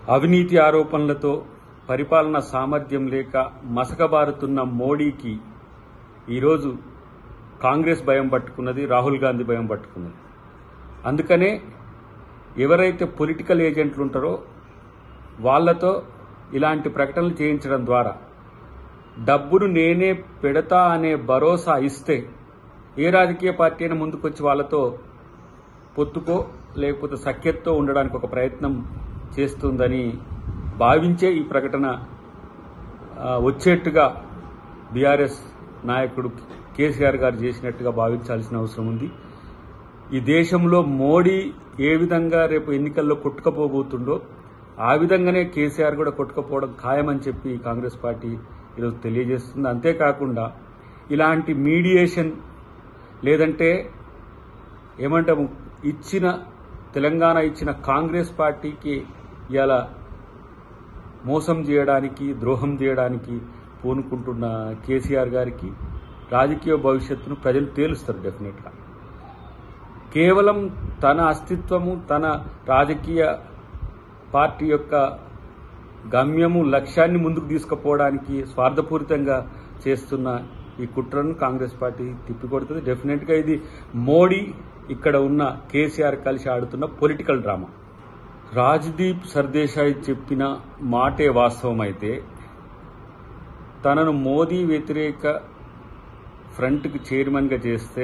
అవినీతి ఆరోపణలతో పరిపాలన సామర్థ్యం లేక మసకబారుతున్న మోడీకి ఈరోజు కాంగ్రెస్ భయం పట్టుకున్నది రాహుల్ గాంధీ భయం పట్టుకున్నది అందుకనే ఎవరైతే పొలిటికల్ ఏజెంట్లు ఉంటారో వాళ్లతో ఇలాంటి ప్రకటనలు చేయించడం ద్వారా డబ్బును నేనే పెడతా అనే భరోసా ఇస్తే ఏ రాజకీయ పార్టీ అయినా ముందుకొచ్చి వాళ్ళతో పొత్తుకో లేకపోతే సఖ్యతతో ఉండడానికి ఒక ప్రయత్నం చేస్తుందని భావించే ఈ ప్రకటన ఆ, వచ్చేట్టుగా బీఆర్ఎస్ నాయకుడు కేసీఆర్ గారు చేసినట్టుగా భావించాల్సిన అవసరం ఉంది ఈ దేశంలో మోడీ ఏ విధంగా రేపు ఎన్నికల్లో కొట్టుకపోబోతుండో ఆ విధంగానే కేసీఆర్ కూడా కొట్టుకపోవడం ఖాయమని చెప్పి కాంగ్రెస్ పార్టీ ఈరోజు తెలియజేస్తుంది అంతేకాకుండా ఇలాంటి మీడియేషన్ లేదంటే ఏమంటాము ఇచ్చిన తెలంగాణ ఇచ్చిన కాంగ్రెస్ పార్టీకి ఇలా మోసం చేయడానికి ద్రోహం చేయడానికి పూనుకుంటున్న కేసీఆర్ గారికి రాజకీయ భవిష్యత్తును ప్రజలు తేలుస్తారు డెఫినెట్గా కేవలం తన అస్తిత్వము తన రాజకీయ పార్టీ యొక్క గమ్యము లక్ష్యాన్ని ముందుకు తీసుకుపోవడానికి స్వార్థపూరితంగా చేస్తున్న ఈ కుట్రను కాంగ్రెస్ పార్టీ తిప్పికొడుతుంది డెఫినెట్గా ఇది మోడీ ఇక్కడ ఉన్న కేసీఆర్ కలిసి ఆడుతున్న పొలిటికల్ డ్రామా రాజ్దీప్ సర్దేశాయ్ చెప్పిన మాటే వాస్తవం అయితే తనను మోదీ వ్యతిరేక ఫ్రంట్కి చైర్మన్గా చేస్తే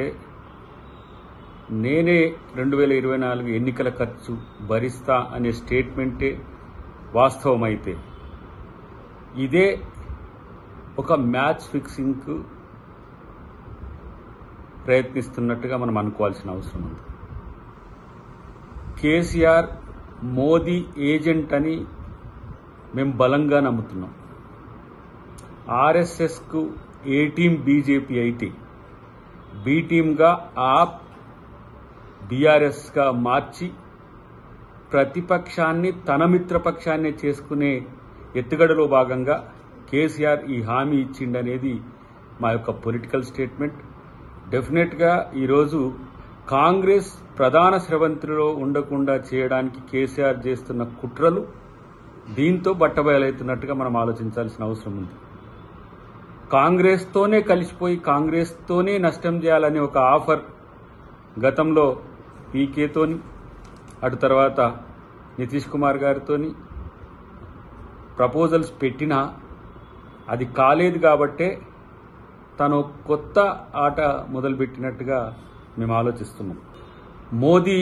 నేనే రెండు వేల ఇరవై నాలుగు ఎన్నికల ఖర్చు భరిస్తా అనే స్టేట్మెంటే వాస్తవమైతే ఇదే ఒక మ్యాచ్ ఫిక్సింగ్కు ప్రయత్నిస్తున్నట్టుగా మనం అనుకోవాల్సిన అవసరం ఉంది కేసీఆర్ మోదీ ఏజెంట్ అని మేము బలంగా నమ్ముతున్నాం ఆర్ఎస్ఎస్కు ఏ టీం బీజేపీ అయితే బి టీంగా ఆప్ బీఆర్ఎస్గా మార్చి ప్రతిపక్షాన్ని తన మిత్రపక్షాన్ని చేసుకునే ఎత్తుగడలో భాగంగా కేసీఆర్ ఈ హామీ ఇచ్చిండనేది మా యొక్క పొలిటికల్ స్టేట్మెంట్ డెఫినెట్గా ఈరోజు కాంగ్రెస్ ప్రధాన స్రవంతిలో ఉండకుండా చేయడానికి కేసీఆర్ చేస్తున్న కుట్రలు దీంతో బట్టబయలవుతున్నట్టుగా మనం ఆలోచించాల్సిన అవసరం ఉంది కాంగ్రెస్తోనే కలిసిపోయి కాంగ్రెస్తోనే నష్టం చేయాలనే ఒక ఆఫర్ గతంలో పీకేతోని అటు తర్వాత నితీష్ కుమార్ గారితోని ప్రపోజల్స్ పెట్టినా అది కాలేదు కాబట్టే తను కొత్త ఆట మొదలుపెట్టినట్టుగా మేము ఆలోచిస్తున్నాం మోదీ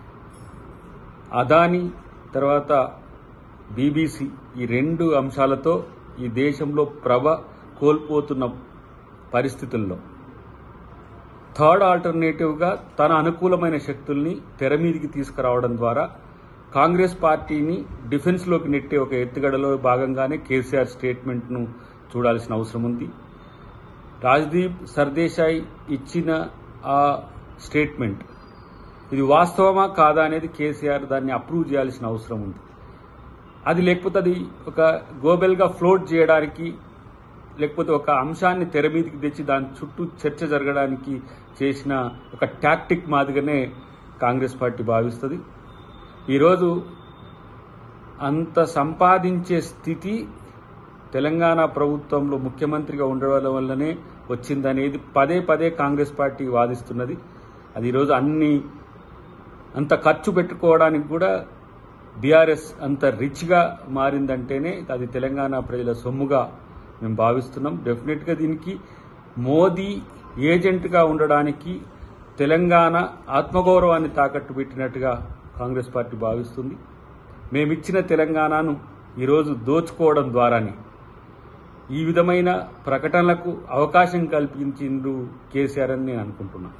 అదానీ తర్వాత బీబీసీ ఈ రెండు అంశాలతో ఈ దేశంలో ప్రభ కోల్పోతున్న పరిస్థితుల్లో థర్డ్ ఆల్టర్నేటివ్గా తన అనుకూలమైన శక్తుల్ని తెర మీదికి తీసుకురావడం ద్వారా కాంగ్రెస్ పార్టీని డిఫెన్స్లోకి నెట్టే ఒక ఎత్తుగడలో భాగంగానే కేసీఆర్ స్టేట్మెంట్ను చూడాల్సిన అవసరం ఉంది రాజ్దీప్ సర్దేశాయ్ ఇచ్చిన ఆ స్టేట్మెంట్ ఇది వాస్తవమా కాదా అనేది కేసీఆర్ దాన్ని అప్రూవ్ చేయాల్సిన అవసరం ఉంది అది లేకపోతే అది ఒక గోబెల్గా ఫ్లోట్ చేయడానికి లేకపోతే ఒక అంశాన్ని తెర మీదకి తెచ్చి దాని చుట్టూ చర్చ జరగడానికి చేసిన ఒక టాక్టిక్ మాదిరిగానే కాంగ్రెస్ పార్టీ భావిస్తుంది ఈరోజు అంత సంపాదించే స్థితి తెలంగాణ ప్రభుత్వంలో ముఖ్యమంత్రిగా ఉండడం వల్లనే వచ్చిందనేది పదే పదే కాంగ్రెస్ పార్టీ వాదిస్తున్నది అది ఈరోజు అన్ని అంత ఖర్చు పెట్టుకోవడానికి కూడా బీఆర్ఎస్ అంత రిచ్గా మారిందంటేనే అది తెలంగాణ ప్రజల సొమ్ముగా మేము భావిస్తున్నాం డెఫినెట్గా దీనికి మోదీ ఏజెంట్గా ఉండడానికి తెలంగాణ ఆత్మగౌరవాన్ని తాకట్టు పెట్టినట్టుగా కాంగ్రెస్ పార్టీ భావిస్తుంది మేమిచ్చిన తెలంగాణను ఈరోజు దోచుకోవడం ద్వారానే ఈ విధమైన ప్రకటనలకు అవకాశం కల్పించిండు కేసీఆర్ అని నేను అనుకుంటున్నాను